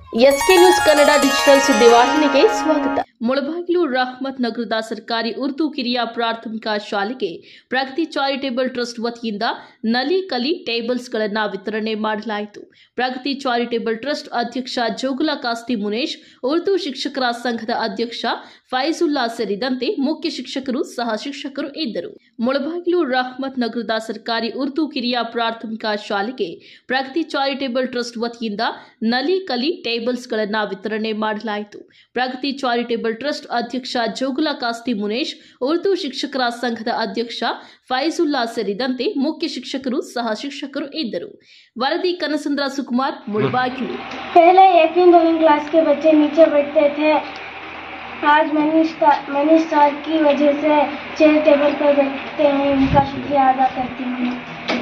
S K news Kannada digital ಸುದ್ದಿವಾಹಿನಿಗೆ ಸ್ವಾಗತ ಮುಳಬಾಗಿಲು ರಹಮತ್ ನಗರದ ಸರ್ಕಾರಿ ಉರ್ದು ಕಿರಿಯ ಪ್ರಾಥಮಿಕ ಶಾಲೆಗೆ ಪ್ರಗತಿ ಚಾರಿಟೇಬಲ್ ಟ್ರಸ್ಟ್ ವತಿಯಿಂದ ನಲಿ ಕಲಿ ಟೇಬಲ್ಸ್ಗಳನ್ನು ವಿತರಣೆ ಮಾಡಲಾಯಿತು ಪ್ರಗತಿ ಚಾರಿಟೇಬಲ್ ಟ್ರಸ್ಟ್ ಅಧ್ಯಕ್ಷ ಜೋಗುಲ ಕಾಸ್ತಿ ಮುನೇಶ್ ಉರ್ದು ಶಿಕ್ಷಕರ ಸಂಘದ ಅಧ್ಯಕ್ಷ ಫೈಜುಲ್ಲಾ ಸೇರಿದಂತೆ ಮುಖ್ಯ ಶಿಕ್ಷಕರು ಸಹ ಶಿಕ್ಷಕರು ಇದ್ದರು ಮುಳಬಾಗಿಲು ರಹಮತ್ ನಗರದ ಸರ್ಕಾರಿ ಉರ್ದು ಕಿರಿಯ ಪ್ರಾಥಮಿಕ ಶಾಲೆಗೆ ಪ್ರಗತಿ ಚಾರಿಟೇಬಲ್ ಟ್ರಸ್ಟ್ ವತಿಯಿಂದ ನಲಿ ಕಲಿ ಟೇಬಲ್ಸ್ಗಳನ್ನು ವಿತರಣೆ ಮಾಡಲಾಯಿತು ಪ್ರಗತಿ ಚಾರಿಟೇಬಲ್ ಟ್ರಸ್ಟ್ ಅಧ್ಯಕ್ಷ ಜೋಗುಲ ಕಾಸ್ತಿ ಮುನೇಶ್ ಉರ್ದು ಶಿಕ್ಷಕರ ಸಂಘದ ಅಧ್ಯಕ್ಷ ಫೈಜುಲ್ಲಾ ಸೇರಿದಂತೆ ಮುಖ್ಯ ಶಿಕ್ಷಕರು ಸಹ ಶಿಕ್ಷಕರು ಇದ್ದರು ವರದಿ ಕನಸಂದ್ರ ಸುಕುಮಾರ್ ಮುಳಬಾಗಿಲು पहले एकवीं दोवीं क्लास के बच्चे नीचे बैठते थे आज मनीष ता- मनीष सर की वजह से चेयर टेबल पर बैठते हैं उनका शुक्रिया अदा करती हूँ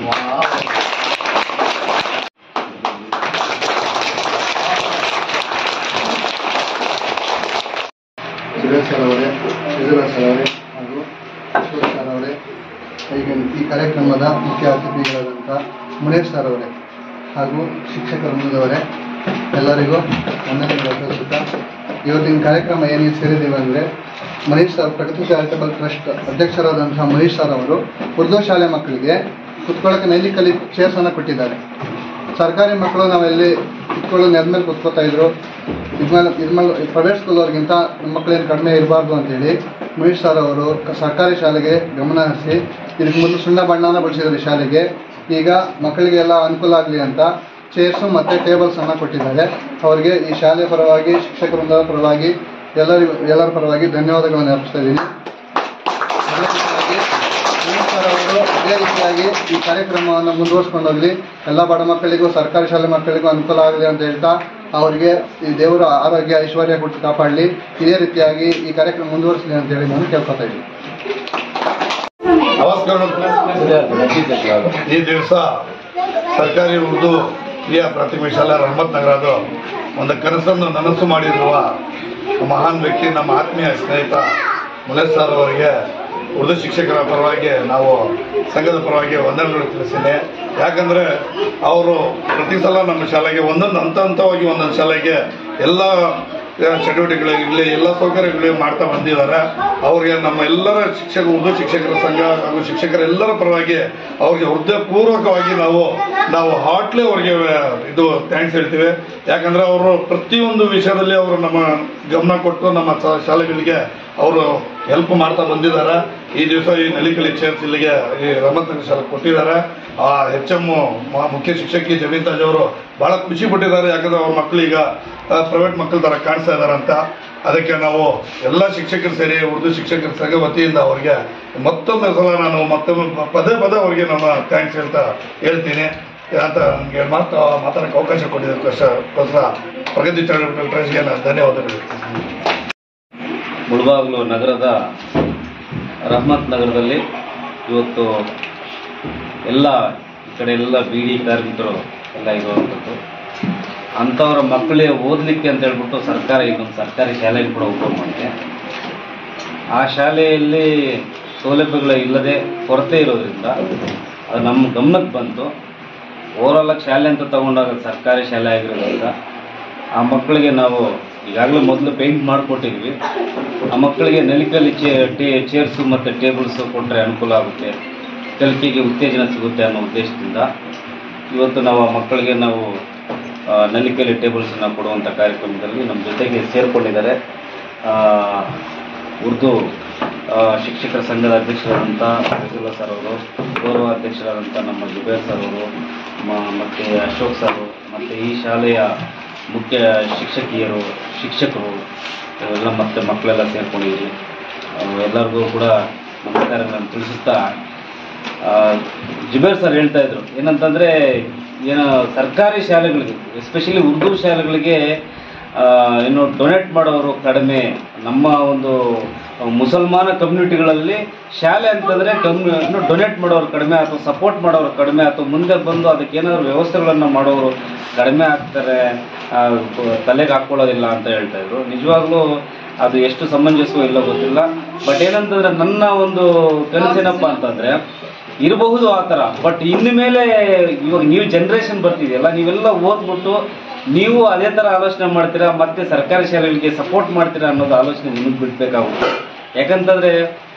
ಸುರೇಶ್ ಸರ್ ಅವರೇ ಯಜುರಾಜ್ ಸರ್ ಅವರೇ ಹಾಗೂ ಅಶೋಕ್ ಸರ್ ಅವರೇ ಈಗ ಈ ಕಾರ್ಯಕ್ರಮದ ಮುಖ್ಯ ಅತಿಥಿಗಳಾದಂಥ ಮುನೇಶ್ ಸರ್ ಅವರೇ ಹಾಗೂ ಶಿಕ್ಷಕ ವೃಂದದವರೇ ಎಲ್ಲರಿಗೂ ವಂದನೆಗಳು ಸಲ್ಲಿಸುತ್ತಾ ಇವತ್ತಿನ ಕಾರ್ಯಕ್ರಮ ಏನಿಗೆ ಸೇರಿದ್ದೀವಿ ಅಂದರೆ Manish sir Pragati charitable trust ಅಧ್ಯಕ್ಷರಾದಂತಹ ಮನೀಶ್ ಸರ್ ಅವರು ಉರ್ದು ಶಾಲೆ ಮಕ್ಕಳಿಗೆ ಕುತ್ಕೊಳ್ಳೋಕೆ ನೈಲಿ ಕಲಿ ಚೇರ್ಸನ್ನು ಕೊಟ್ಟಿದ್ದಾರೆ ಸರ್ಕಾರಿ ಮಕ್ಕಳು ನಾವೆಲ್ಲಿ ಕುತ್ಕೊಳ್ಳೋ ನೆಲದ ಮೇಲೆ ಕುತ್ಕೋತಾ ಇದ್ರು ಇದ್ಮೇಲೆ ಇದ್ಮೇಲೆ ಪ್ರೈವೇಟ್ ಸ್ಕೂಲ್ ಅವ್ರಿಗಿಂತ ನಮ್ಮ ಮಕ್ಕಳೇನು ಕಡಿಮೆ ಇರಬಾರ್ದು ಅಂತೇಳಿ ಮಹೇಶ್ ಸರ್ ಅವರು ಕ- ಸರ್ಕಾರಿ ಶಾಲೆಗೆ ಗಮನ ಹರಿಸಿ ಇದಕ್ಕೆ ಮೊದಲು ಸುಣ್ಣ ಬಣ್ಣನ ಬಳಸಿದ್ದಾರೆ ಶಾಲೆಗೆ ಈಗ ಮಕ್ಕಳಿಗೆ ಎಲ್ಲ ಅನುಕೂಲ ಆಗಲಿ ಅಂತ ಚೇರ್ಸು ಮತ್ತು ಟೇಬಲ್ಸನ್ನು ಕೊಟ್ಟಿದ್ದಾರೆ ಅವರಿಗೆ ಈ ಶಾಲೆಯ ಪರವಾಗಿ ಶಿಕ್ಷಕ ವೃಂದದ ಪರವಾಗಿ ಎಲ್ಲರಿಗೂ ಎಲ್ಲರ ಪರವಾಗಿ ಧನ್ಯವಾದಗಳನ್ನು ಅರ್ಪಿಸ್ತಾ ಇದ್ದೀನಿ ಅದೇ ರೀತಿಯಾಗಿ ಮಹೇಶ್ ಸರ್ ಅವರು ಇದೇ ರೀತಿಯಾಗಿ ಈ ಕಾರ್ಯಕ್ರಮವನ್ನು ಮುಂದುವರ್ಸ್ಕೊಂಡು ಹೋಗಲಿ ಎಲ್ಲ ಬಡ ಮಕ್ಕಳಿಗೂ ಸರ್ಕಾರಿ ಶಾಲೆ ಮಕ್ಕಳಿಗೂ ಅನುಕೂಲ ಆಗಲಿ ಅಂತ ಹೇಳ್ತಾ ಅವರಿಗೆ ಈ ದೇವರ ಆರೋಗ್ಯ ಐಶ್ವರ್ಯ ಕೊಟ್ಟು ಕಾಪಾಡಲಿ ಇದೇ ರೀತಿಯಾಗಿ ಈ ಕಾರ್ಯಕ್ರಮ ಮುಂದುವರಿಸಲಿ ಅಂತ ಹೇಳಿ ನಾನು ಕೇಳ್ಕೊತಾ ಇದ್ದೀನಿ ನಮಸ್ಕಾರ ಈ ದಿವಸ ಸರ್ಕಾರಿ ಉರ್ದು ಹಿರಿಯ ಪ್ರಾಥಮಿಕ ಶಾಲಾ ರಹಮತ್ ನಗರದ ಒಂದು ಕನಸನ್ನು ನನಸು ಮಾಡಿರುವ ಮಹಾನ್ ವ್ಯಕ್ತಿ ನಮ್ಮ ಆತ್ಮೀಯ ಸ್ನೇಹಿತ ಮುಲೇಶ್ ಸರ್ ಅವರಿಗೆ ಉರ್ದು ಶಿಕ್ಷಕರ ಪರವಾಗಿ ನಾವು ಸಂಘದ ಪರವಾಗಿ ವಂದನೆಗಳು ತಿಳಿಸ್ತೇನೆ ಯಾಕಂದ್ರೆ ಅವರು ಪ್ರತಿ ಸಲ ನಮ್ಮ ಶಾಲೆಗೆ ಒಂದೊಂದು ಹಂತ ಹಂತವಾಗಿ ಒಂದೊಂದು ಶಾಲೆಗೆ ಎಲ್ಲ ಚಟುವಟಿಕೆಗಳಿರಲಿ ಎಲ್ಲ ಸೌಕರ್ಯಗಳು ಮಾಡ್ತಾ ಬಂದಿದ್ದಾರೆ ಅವ್ರಿಗೆ ನಮ್ಮ ಎಲ್ಲರ ಶಿಕ್ಷಕ ಉರ್ದು ಶಿಕ್ಷಕರ ಸಂಘ ಹಾಗೂ ಶಿಕ್ಷಕರೆಲ್ಲರ ಪರವಾಗಿ ಅವ್ರಿಗೆ ಹೃದಯಪೂರ್ವಕವಾಗಿ ನಾವು ನಾವು ಹಾಟ್ಲಿ ಅವ್ರಿಗೆ ಇದು ಥ್ಯಾಂಕ್ಸ್ ಹೇಳ್ತೀವಿ ಯಾಕಂದ್ರೆ ಅವರು ಪ್ರತಿಯೊಂದು ವಿಷಯದಲ್ಲಿ ಅವರು ನಮ್ಮ ಗಮನ ಕೊಟ್ಟು ನಮ್ಮ ಸ- ಶಾಲೆಗಳಿಗೆ ಅವರು ಹೆಲ್ಪ್ ಮಾಡ್ತಾ ಬಂದಿದ್ದಾರೆ ಈ ದಿವಸ ಈ ನಲಿಕಲಿ ಚೇರ್ಸ್ ಇಲ್ಲಿಗೆ ಈ ರಮತ್ನಗರ ಶಾಲೆ ಕೊಟ್ಟಿದ್ದಾರೆ ಆ ಎಚ್ ಎಂ ಮುಖ್ಯ ಶಿಕ್ಷಕಿ ಜಮೀನ್ ತಾಜ್ ಅವರು ಬಹಳ ಖುಷಿ ಪಟ್ಟಿದ್ದಾರೆ ಯಾಕಂದ್ರೆ ಅವ್ರ ಮಕ್ಕಳೀಗ ಪ್ರೈವೇಟ್ ಮಕ್ಕಳ ತರ ಕಾಣಿಸ್ತಾ ಇದ್ದಾರೆ ಅಂತ ಅದಕ್ಕೆ ನಾವು ಎಲ್ಲ ಶಿಕ್ಷಕರು ಸೇರಿ ಉರ್ದು ಶಿಕ್ಷಕರ ಸಂಘ ವತಿಯಿಂದ ಅವರಿಗೆ ಮತ್ತೊಮ್ಮೆ ಸಲ ನಾನು ಮತ್ತೊಮ್ಮೆ ಪ- ಪದೇ ಪದೇ ಅವರಿಗೆ ನಮ್ಮ ಥ್ಯಾಂಕ್ಸ್ ಹೇಳ್ತಾ ಹೇಳ್ತೀನಿ ಅಂತ ನನಗೆ ಮಾತು ಮಾತಾಡೋಕ್ಕೆ ಅವಕಾಶ ಕೊಟ್ಟಿದ್ದಕ್ಕೋಸ್ಕರ ಪ್ರಗತಿ ಚಾರಿಟಬಲ್ ಟ್ರಸ್ಟ್ಗೆ ನಾನು ಧನ್ಯವಾದಗಳು ಹೇಳ್ತೀನಿ ಮುಳಬಾಗಿಲು ನಗರದ ರಹಮತ್ ನಗರದಲ್ಲಿ ಇವತ್ತು ಎಲ್ಲ ಈ ಕಡೆ ಎಲ್ಲ ಬೀಡಿ ಕಾರ್ಮಿಕರು ಎಲ್ಲ ಇರುವಂಥದ್ದು ಅಂಥವ್ರ ಮಕ್ಕಳಿಗೆ ಓದಲಿಕ್ಕೆ ಅಂತ ಹೇಳ್ಬಿಟ್ಟು ಸರ್ಕಾರ ಇದೊಂದು ಸರ್ಕಾರಿ ಶಾಲೆಗೆ ಕೂಡ ಓಪನ್ ಮಾಡಿದೆ ಆ ಶಾಲೆಯಲ್ಲಿ ಸೌಲಭ್ಯಗಳು ಇಲ್ಲದೆ ಕೊರತೆ ಇರೋದ್ರಿಂದ ಅದು ನಮ್ಮ ಗಮನಕ್ಕೆ ಬಂತು ಓವರಾಲ್ ಆಗಿ ಶಾಲೆ ಅಂತ ತಗೊಂಡಾಗ ಸರ್ಕಾರಿ ಶಾಲೆ ಆಗಿರೋದ್ರಿಂದ ಆ ಮಕ್ಕಳಿಗೆ ನಾವು ಈಗಾಗಲೇ ಮೊದಲು ಪೇಂಟ್ ಮಾಡಿಕೊಟ್ಟಿದ್ವಿ ಆ ಮಕ್ಕಳಿಗೆ ನೆಲಿಕಲ್ಲಿ ಚೇ ಟೇ ಚೇರ್ಸು ಮತ್ತು ಟೇಬಲ್ಸು ಕೊಟ್ಟರೆ ಅನುಕೂಲ ಆಗುತ್ತೆ ಕಲಿಕೆಗೆ ಉತ್ತೇಜನ ಸಿಗುತ್ತೆ ಅನ್ನೋ ಉದ್ದೇಶದಿಂದ ಇವತ್ತು ನಾವು ಆ ಮಕ್ಕಳಿಗೆ ನಾವು ಆ, ನಲಿಕಲಿ ಟೇಬಲ್ಸನ್ನು ಕೊಡುವಂಥ ಕಾರ್ಯಕ್ರಮದಲ್ಲಿ ನಮ್ಮ ಜೊತೆಗೆ ಸೇರಿಕೊಂಡಿದ್ದಾರೆ ಆ, ಉರ್ದು ಆ, ಶಿಕ್ಷಕರ ಸಂಘದ ಅಧ್ಯಕ್ಷರಾದಂಥ ರಜುಲ್ಲಾ ಸರ್ ಅವರು ಗೌರವ ಅಧ್ಯಕ್ಷರಾದಂಥ ನಮ್ಮ ಜುಬೇರ್ ಸರ್ ಅವರು ಮ- ಮತ್ತು ಅಶೋಕ್ ಸರ್ ಮತ್ತು ಈ ಶಾಲೆಯ ಮುಖ್ಯ ಶಿಕ್ಷಕಿಯರು ಶಿಕ್ಷಕರು ಎಲ್ಲ ಮತ್ತು ಮಕ್ಕಳೆಲ್ಲ ಸೇರ್ಕೊಂಡಿದ್ದೀವಿ ಅವ್ರು ಎಲ್ಲರಿಗೂ ಕೂಡ ನಮಸ್ಕಾರಗಳನ್ನು ತಿಳಿಸುತ್ತಾ ಆ, ಜುಬೇರ್ ಸರ್ ಹೇಳ್ತಾ ಇದ್ರು ಏನಂತಂದ್ರೆ ಏನು ಸರ್ಕಾರಿ ಶಾಲೆಗಳಿಗೆ ಎಸ್ಪೆಷಲಿ ಉರ್ದು ಶಾಲೆಗಳಿಗೆ ಆ, ಏನು ಡೊನೇಟ್ ಮಾಡೋರು ಕಡಿಮೆ ನಮ್ಮ ಒಂದು ಮುಸಲ್ಮಾನ ಕಮ್ಯುನಿಟಿಗಳಲ್ಲಿ ಶಾಲೆ ಅಂತಂದ್ರೆ ಕಮ್ಮಿ ಏನು ಡೊನೇಟ್ ಮಾಡೋರು ಕಡಿಮೆ ಅಥವಾ ಸಪೋರ್ಟ್ ಮಾಡೋರು ಕಡಿಮೆ ಅಥವಾ ಮುಂದೆ ಬಂದು ಅದಕ್ಕೆ ಏನಾದ್ರು ವ್ಯವಸ್ಥೆಗಳನ್ನು ಮಾಡೋರು ಕಡಿಮೆ ಆಗ್ತಾರೆ ಆ, ತಲೆಗೆ ಹಾಕ್ಕೊಳ್ಳೋದಿಲ್ಲ ಅಂತ ಹೇಳ್ತಾ ಇದ್ರು ನಿಜವಾಗ್ಲೂ ಅದು ಎಷ್ಟು ಸಮಂಜಸವೋ ಇಲ್ಲ ಗೊತ್ತಿಲ್ಲ ಬಟ್ ಏನಂತಂದ್ರೆ ನನ್ನ ಒಂದು ಕನಸೇನಪ್ಪ ಅಂತಂದ್ರೆ ಇರಬಹುದು ಆ ಥರ ಬಟ್ ಇನ್ನು ಮೇಲೆ ಇವಾಗ ನೀವು ಜನ್ರೇಷನ್ ಬರ್ತಿದೆಯಲ್ಲ ನೀವೆಲ್ಲ ಓದ್ಬಿಟ್ಟು ನೀವು ಅದೇ ಥರ ಆಲೋಚನೆ ಮಾಡ್ತೀರಾ ಮತ್ತೆ ಸರ್ಕಾರಿ ಶಾಲೆಗಳಿಗೆ ಸಪೋರ್ಟ್ ಮಾಡ್ತೀರಾ ಅನ್ನೋದು ಆಲೋಚನೆ ನಿಮಗೆ ಬಿಡಬೇಕಾಗುತ್ತೆ ಯಾಕಂತಂದರೆ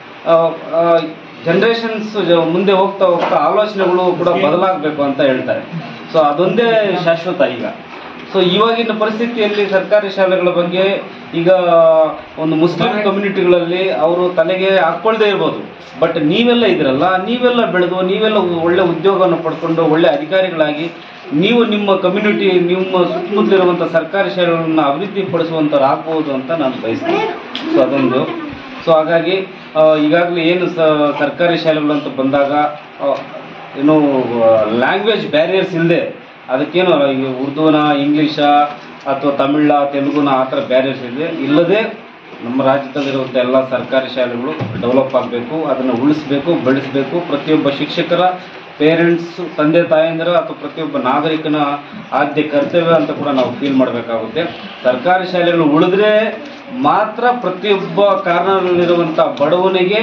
ಜನ್ರೇಷನ್ಸ್ ಮುಂದೆ ಹೋಗ್ತಾ ಹೋಗ್ತಾ ಆಲೋಚನೆಗಳು ಕೂಡ ಬದಲಾಗಬೇಕು ಅಂತ ಹೇಳ್ತಾರೆ ಸೊ ಅದೊಂದೇ ಶಾಶ್ವತ ಈಗ ಸೊ ಇವಾಗಿನ ಪರಿಸ್ಥಿತಿಯಲ್ಲಿ ಸರ್ಕಾರಿ ಶಾಲೆಗಳ ಬಗ್ಗೆ ಈಗ ಒಂದು ಮುಸ್ಲಿಂ ಕಮ್ಯುನಿಟಿಗಳಲ್ಲಿ ಅವರು ತಲೆಗೆ ಹಾಕ್ಕೊಳ್ದೇ ಇರ್ಬೋದು ಬಟ್ ನೀವೆಲ್ಲ ಇದ್ರಲ್ಲ ನೀವೆಲ್ಲ ಬೆಳೆದು ನೀವೆಲ್ಲ ಒಳ್ಳೆ ಉದ್ಯೋಗವನ್ನು ಪಡ್ಕೊಂಡು ಒಳ್ಳೆ ಅಧಿಕಾರಿಗಳಾಗಿ ನೀವು ನಿಮ್ಮ ಕಮ್ಯುನಿಟಿ ನಿಮ್ಮ ಸುತ್ತಮುತ್ತಲಿರುವಂಥ ಸರ್ಕಾರಿ ಶಾಲೆಗಳನ್ನ ಅಭಿವೃದ್ಧಿ ಪಡಿಸುವಂಥವ್ರು ಆಗ್ಬೋದು ಅಂತ ನಾನು ಬಯಸ್ತೀನಿ ಸೊ ಅದೊಂದು ಸೊ ಹಾಗಾಗಿ ಈಗಾಗಲೇ ಏನು ಸ ಸರ್ಕಾರಿ ಶಾಲೆಗಳು ಅಂತ ಬಂದಾಗ ಆ, ಏನು ಲ್ಯಾಂಗ್ವೇಜ್ ಬ್ಯಾರಿಯರ್ಸ್ ಇಲ್ಲದೆ ಅದಕ್ಕೇನು ಈಗ ಉರ್ದುನ ಇಂಗ್ಲೀಷ ಅಥವಾ ತಮಿಳ ತೆಲುಗುನ ಆ ಥರ ಬ್ಯಾರಿಯರ್ಸ್ ಇದೆ ಇಲ್ಲದೆ ನಮ್ಮ ರಾಜ್ಯದಲ್ಲಿರುವಂಥ ಎಲ್ಲ ಸರ್ಕಾರಿ ಶಾಲೆಗಳು ಡೆವಲಪ್ ಆಗಬೇಕು ಅದನ್ನು ಉಳಿಸ್ಬೇಕು ಬೆಳೆಸಬೇಕು ಪ್ರತಿಯೊಬ್ಬ ಶಿಕ್ಷಕರ ಪೇರೆಂಟ್ಸ್ ತಂದೆ ತಾಯಂದಿರ ಅಥವಾ ಪ್ರತಿಯೊಬ್ಬ ನಾಗರಿಕನ ಆದ್ಯ ಕರ್ತವ್ಯ ಅಂತ ಕೂಡ ನಾವು ಫೀಲ್ ಮಾಡಬೇಕಾಗುತ್ತೆ ಸರ್ಕಾರಿ ಶಾಲೆಗಳು ಉಳಿದ್ರೆ ಮಾತ್ರ ಪ್ರತಿಯೊಬ್ಬ ಕಾರ್ನರ್ನಲ್ಲಿರುವಂಥ ಬಡವನಿಗೆ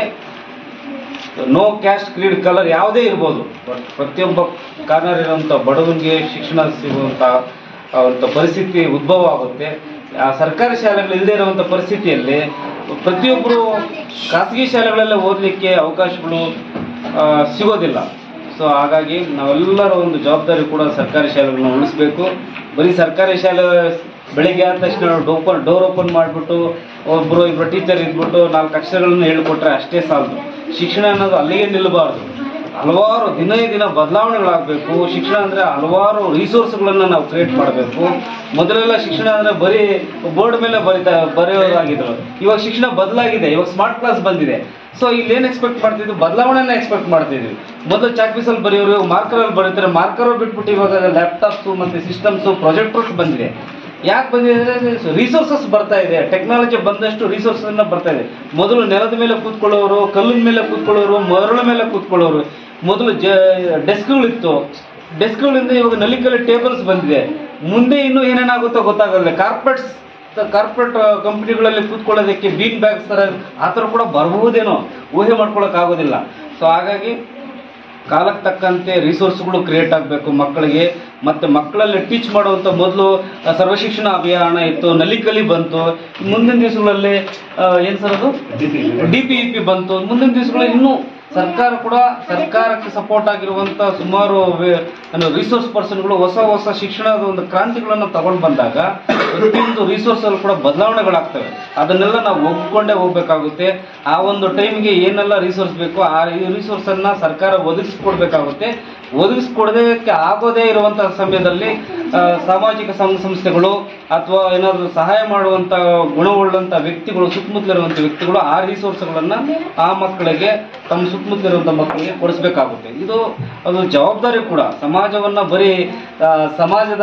ನೋ ಕ್ಯಾಸ್ಟ್ ಕ್ರೀಡ್ ಕಲರ್ ಯಾವುದೇ ಇರ್ಬೋದು ಬಟ್ ಪ್ರತಿಯೊಬ್ಬ ಕಾರ್ನರ್ ಇರುವಂಥ ಬಡವನಿಗೆ ಶಿಕ್ಷಣ ಸಿಗುವಂಥ ಆ ಒಂದು ಪರಿಸ್ಥಿತಿ ಉದ್ಭವ ಆಗುತ್ತೆ ಆ ಸರ್ಕಾರಿ ಶಾಲೆಗಳು ಇಲ್ಲದೆ ಇರುವಂಥ ಪರಿಸ್ಥಿತಿಯಲ್ಲಿ ಪ್ರತಿಯೊಬ್ಬರು ಖಾಸಗಿ ಶಾಲೆಗಳಲ್ಲೇ ಓದಲಿಕ್ಕೆ ಅವಕಾಶಗಳು ಆ, ಸಿಗೋದಿಲ್ಲ ಸೊ ಹಾಗಾಗಿ ನಾವೆಲ್ಲರ ಒಂದು ಜವಾಬ್ದಾರಿ ಕೂಡ ಸರ್ಕಾರಿ ಶಾಲೆಗಳನ್ನ ಉಳಿಸ್ಬೇಕು ಬರೀ ಸರ್ಕಾರಿ ಶಾಲೆ ಬೆಳಿಗ್ಗೆ ಆದ ತಕ್ಷಣ ಓಪನ್ ಡೋರ್ ಓಪನ್ ಮಾಡಿಬಿಟ್ಟು ಒಬ್ಬರು ಇಬ್ಬರು ಟೀಚರ್ ಇದ್ಬಿಟ್ಟು ನಾಲ್ಕು ಅಕ್ಷರಗಳನ್ನು ಹೇಳ್ಕೊಟ್ರೆ ಅಷ್ಟೇ ಸಾಲದು ಶಿಕ್ಷಣ ಅನ್ನೋದು ಅಲ್ಲಿಗೆ ನಿಲ್ಲಬಾರ್ದು ಹಲವಾರು ದಿನ ದಿನ ಬದಲಾವಣೆಗಳಾಗಬೇಕು ಶಿಕ್ಷಣ ಅಂದರೆ ಹಲವಾರು ರಿಸೋರ್ಸ್ಗಳನ್ನು ನಾವು ಕ್ರಿಯೇಟ್ ಮಾಡಬೇಕು ಮೊದಲೆಲ್ಲ ಶಿಕ್ಷಣ ಅಂದರೆ ಬರೀ ಬೋರ್ಡ್ ಮೇಲೆ ಬರಿತಾ ಬರೆಯೋದಾಗಿದ್ರು ಇವಾಗ ಶಿಕ್ಷಣ ಬದಲಾಗಿದೆ ಇವಾಗ ಸ್ಮಾರ್ಟ್ ಕ್ಲಾಸ್ ಬಂದಿದೆ ಸೊ ಇಲ್ಲಿ ಏನು ಎಕ್ಸ್ಪೆಕ್ಟ್ ಮಾಡ್ತಿದ್ವಿ ಬದಲಾವಣೆನ ಎಕ್ಸ್ಪೆಕ್ಟ್ ಮಾಡ್ತಿದ್ವಿ ಮೊದಲು ಚಾಕ್ ಪೀಸಲ್ಲಿ ಬರೆಯೋರು ಇವಾಗ ಮಾರ್ಕರಲ್ಲಿ ಬರೀತಾರೆ ಮಾರ್ಕರ್ ಬಿಟ್ಬಿಟ್ಟು ಇವಾಗ ಲ್ಯಾಪ್ಟಾಪ್ಸು ಮತ್ತು ಸಿಸ್ಟಮ್ಸು ಪ್ರೊಜೆಕ್ಟರ್ಸ್ ಬಂದಿದೆ ಯಾಕೆ ಬಂದಿದೆ ಅಂದರೆ ರಿಸೋರ್ಸಸ್ ಬರ್ತಾ ಇದೆ ಟೆಕ್ನಾಲಜಿ ಬಂದಷ್ಟು ರಿಸೋರ್ಸ್ ಬರ್ತಾ ಇದೆ ಮೊದಲು ನೆಲದ ಮೇಲೆ ಕೂತ್ಕೊಳ್ಳೋರು ಕಲ್ಲಿನ ಮೇಲೆ ಕೂತ್ಕೊಳ್ಳೋರು ಮರಳ ಮೇಲೆ ಕೂತ್ಕೊಳ್ಳೋರು ಮೊದಲು ಜ ಡೆಸ್ಕ್ಗಳಿತ್ತು ಡೆಸ್ಕ್ಗಳಿಂದ ಇವಾಗ ನಲಿಕಲ್ಲಿ ಟೇಬಲ್ಸ್ ಬಂದಿದೆ ಮುಂದೆ ಇನ್ನೂ ಏನೇನಾಗುತ್ತೋ ಗೊತ್ತಾಗಲ್ಲ ಕಾರ್ಪೆಟ್ಸ್ ಕಾರ್ಪೊರೇಟ್ ಕಂಪ್ನಿಗಳಲ್ಲಿ ಕೂತ್ಕೊಳ್ಳೋದಕ್ಕೆ ಬೀನ್ ಬ್ಯಾಗ್ಸ್ ಥರ ಆ ಥರ ಕೂಡ ಬರಬಹುದೇನೋ ಊಹೆ ಮಾಡ್ಕೊಳಕ್ ಆಗೋದಿಲ್ಲ ಸೊ ಹಾಗಾಗಿ ಕಾಲಕ್ಕೆ ತಕ್ಕಂತೆ ರಿಸೋರ್ಸ್ಗಳು ಕ್ರಿಯೇಟ್ ಆಗಬೇಕು ಮಕ್ಕಳಿಗೆ ಮತ್ತು ಮಕ್ಕಳಲ್ಲಿ ಟೀಚ್ ಮಾಡುವಂಥ ಮೊದಲು ಸರ್ವಶಿಕ್ಷಣ ಅಭಿಯಾನ ಇತ್ತು ನಲಿಕಲಿ ಬಂತು ಮುಂದಿನ ದಿವಸಗಳಲ್ಲಿ ಏನು ಸರ್ ಅದು ಡಿ ಪಿ ಇ ಪಿ ಬಂತು ಮುಂದಿನ ದಿವಸಗಳಲ್ಲಿ ಇನ್ನೂ ಸರ್ಕಾರ ಕೂಡ ಸರ್ಕಾರಕ್ಕೆ ಸಪೋರ್ಟ್ ಆಗಿರುವಂಥ ಸುಮಾರು ರಿಸೋರ್ಸ್ ಪರ್ಸನ್ಗಳು ಹೊಸ ಹೊಸ ಶಿಕ್ಷಣದ ಒಂದು ಕ್ರಾಂತಿಗಳನ್ನು ತಗೊಂಡು ಬಂದಾಗ ಪ್ರತಿಯೊಂದು ರಿಸೋರ್ಸ್ ಅಲ್ಲಿ ಕೂಡ ಬದಲಾವಣೆಗಳಾಗ್ತವೆ ಅದನ್ನೆಲ್ಲ ನಾವು ಒಪ್ಕೊಂಡೇ ಹೋಗ್ಬೇಕಾಗುತ್ತೆ ಆ ಒಂದು ಟೈಮ್ಗೆ ಏನೆಲ್ಲ ರಿಸೋರ್ಸ್ ಬೇಕು ಆ ರಿಸೋರ್ಸ್ ಅನ್ನ ಸರ್ಕಾರ ಒದಗಿಸ್ಕೊಡ್ಬೇಕಾಗುತ್ತೆ ಒದಗಿಸ್ಕೊಡೋದಕ್ಕೆ ಆಗೋದೇ ಇರುವಂತಹ ಸಮಯದಲ್ಲಿ ಆ, ಸಾಮಾಜಿಕ ಸಂಘ ಸಂಸ್ಥೆಗಳು ಅಥವಾ ಏನಾದರೂ ಸಹಾಯ ಮಾಡುವಂತ ಗುಣವುಳ್ಳಂತ ವ್ಯಕ್ತಿಗಳು ಸುತ್ತಮುತ್ತಲಿರುವಂಥ ವ್ಯಕ್ತಿಗಳು ಆ ರಿಸೋರ್ಸ್ಗಳನ್ನ ಆ ಮಕ್ಕಳಿಗೆ ತಮ್ಮ ಸುತ್ತಮುತ್ತಲಿರುವಂಥ ಮಕ್ಕಳಿಗೆ ಕೊಡಿಸ್ಬೇಕಾಗುತ್ತೆ ಇದು ಅದು ಜವಾಬ್ದಾರಿ ಕೂಡ ಸಮಾಜವನ್ನ ಬರೀ ಆ, ಸಮಾಜದ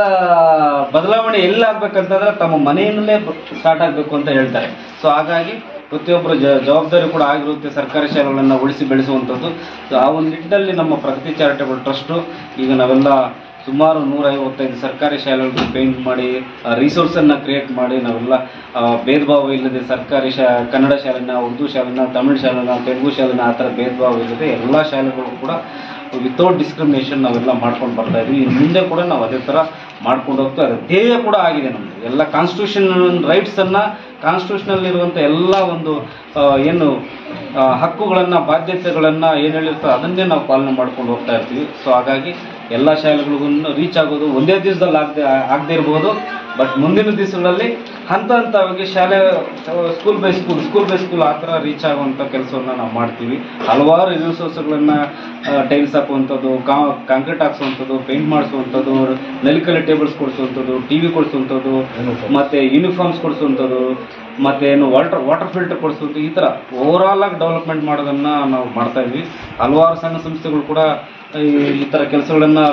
ಬದಲಾವಣೆ ಎಲ್ಲಿ ಆಗ್ಬೇಕಂತಂದ್ರೆ ತಮ್ಮ ಮನೆಯಲ್ಲೇ ಸ್ಟಾರ್ಟ್ ಆಗಬೇಕು ಅಂತ ಹೇಳ್ತಾರೆ ಸೊ ಹಾಗಾಗಿ ಪ್ರತಿಯೊಬ್ಬರ ಜ ಜವಾಬ್ದಾರಿ ಕೂಡ ಆಗಿರುತ್ತೆ ಸರ್ಕಾರಿ ಶಾಲೆಗಳನ್ನು ಉಳಿಸಿ ಬೆಳೆಸುವಂಥದ್ದು ಸೊ ಆ ಒಂದು ನಿಟ್ಟಿನಲ್ಲಿ ನಮ್ಮ ಪ್ರಗತಿ ಚಾರಿಟಬಲ್ ಟ್ರಸ್ಟು ಈಗ ನಾವೆಲ್ಲ ಸುಮಾರು ನೂರ ಐವತ್ತೈದು ಸರ್ಕಾರಿ ಶಾಲೆಗಳಿಗೆ ಪೇಂಟ್ ಮಾಡಿ ರಿಸೋರ್ಸನ್ನು ಕ್ರಿಯೇಟ್ ಮಾಡಿ ನಾವೆಲ್ಲ ಆ, ಭೇದ ಭಾವ ಇಲ್ಲದೆ ಸರ್ಕಾರಿ ಶಾ ಕನ್ನಡ ಶಾಲೆನ ಉರ್ದು ಶಾಲೆನ ತಮಿಳ್ ಶಾಲೆನ ತೆಲುಗು ಶಾಲೆನ ಆ ಥರ ಭೇದ ಭಾವ ಇಲ್ಲದೆ ಎಲ್ಲ ಶಾಲೆಗಳು ಕೂಡ ವಿತೌಟ್ ಡಿಸ್ಕ್ರಿಮಿನೇಷನ್ ನಾವೆಲ್ಲ ಮಾಡ್ಕೊಂಡು ಬರ್ತಾ ಇದ್ವಿ ಇನ್ನು ಮುಂದೆ ಕೂಡ ನಾವು ಅದೇ ಥರ ಮಾಡ್ಕೊಂಡು ಹೋಗ್ತಾ ಅದು ಧ್ಯೇಯ ಕೂಡ ಆಗಿದೆ ನಮ್ಮದು ಎಲ್ಲ ಕಾನ್ಸ್ಟಿಟ್ಯೂಷನ್ ರೈಟ್ಸನ್ನು ಕಾನ್ಸ್ಟಿಟ್ಯೂಷನಲ್ಲಿರುವಂಥ ಎಲ್ಲ ಒಂದು ಆ, ಏನು ಆ, ಹಕ್ಕುಗಳನ್ನು ಬಾಧ್ಯತೆಗಳನ್ನು ಏನು ಹೇಳಿರ್ತೋ ಅದನ್ನೇ ನಾವು ಪಾಲನೆ ಮಾಡ್ಕೊಂಡು ಹೋಗ್ತಾ ಇರ್ತೀವಿ ಸೊ ಹಾಗಾಗಿ ಎಲ್ಲ ಶಾಲೆಗಳಿಗೂ ರೀಚ್ ಆಗೋದು ಒಂದೇ ದಿವಸದಲ್ಲಿ ಆಗದೆ ಆಗದೆ ಇರ್ಬೋದು ಬಟ್ ಮುಂದಿನ ದಿವಸಗಳಲ್ಲಿ ಹಂತ ಹಂತವಾಗಿ ಶಾಲೆ school by school school by school ಆ ಥರ ರೀಚ್ ಆಗುವಂಥ ಕೆಲಸವನ್ನು ನಾವು ಮಾಡ್ತೀವಿ ಹಲವಾರು ರಿಸೋರ್ಸ್ಗಳನ್ನು ಟೈಲ್ಸ್ ಹಾಕುವಂಥದ್ದು ಕಾಂಕ್ರೀಟ್ ಹಾಕ್ಸುವಂಥದ್ದು ಪೇಂಟ್ ಮಾಡಿಸುವಂಥದ್ದು ನಲಿಕಲ್ಲಿ ಟೇಬಲ್ಸ್ ಕೊಡಿಸುವಂಥದ್ದು ಟಿ ವಿ ಕೊಡಿಸುವಂಥದ್ದು ಮತ್ತು ಯೂನಿಫಾರ್ಮ್ಸ್ ಕೊಡಿಸುವಂಥದ್ದು ಮತ್ತು ಏನು ವಾಟರ್ ವಾಟರ್ ಫಿಲ್ಟರ್ ಕೊಡಿಸುವಂಥದ್ದು ಈ ಥರ ಓವರಾಲ್ ಆಗಿ ಡೆವಲಪ್ಮೆಂಟ್ ಮಾಡೋದನ್ನು ನಾವು ಮಾಡ್ತಾ ಇದ್ವಿ ಹಲವಾರು ಸಂಘ ಸಂಸ್ಥೆಗಳು ಕೂಡ ಈ ಈ ಥರ ಕೆಲಸಗಳನ್ನು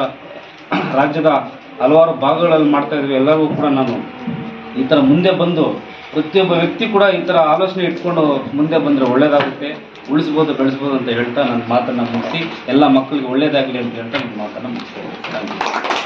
ರಾಜ್ಯದ ಹಲವಾರು ಭಾಗಗಳಲ್ಲಿ ಮಾಡ್ತಾ ಇದ್ವಿ ಎಲ್ಲರಿಗೂ ಕೂಡ ನಾನು ಈ ಥರ ಮುಂದೆ ಬಂದು ಪ್ರತಿಯೊಬ್ಬ ವ್ಯಕ್ತಿ ಕೂಡ ಈ ಥರ ಆಲೋಚನೆ ಇಟ್ಕೊಂಡು ಮುಂದೆ ಬಂದರೆ ಒಳ್ಳೇದಾಗುತ್ತೆ ಉಳಿಸ್ಬೋದು ಬೆಳೆಸ್ಬೋದು ಅಂತ ಹೇಳ್ತಾ ನನ್ನ ಮಾತನ್ನು ಮುಗಿಸಿ ಎಲ್ಲ ಮಕ್ಕಳಿಗೆ ಒಳ್ಳೇದಾಗಲಿ ಅಂತ ಹೇಳ್ತಾ ನನ್ನ ಮಾತನ್ನು ಮುಗಿಸ್ತೇನೆ ಥ್ಯಾಂಕ್ ಯು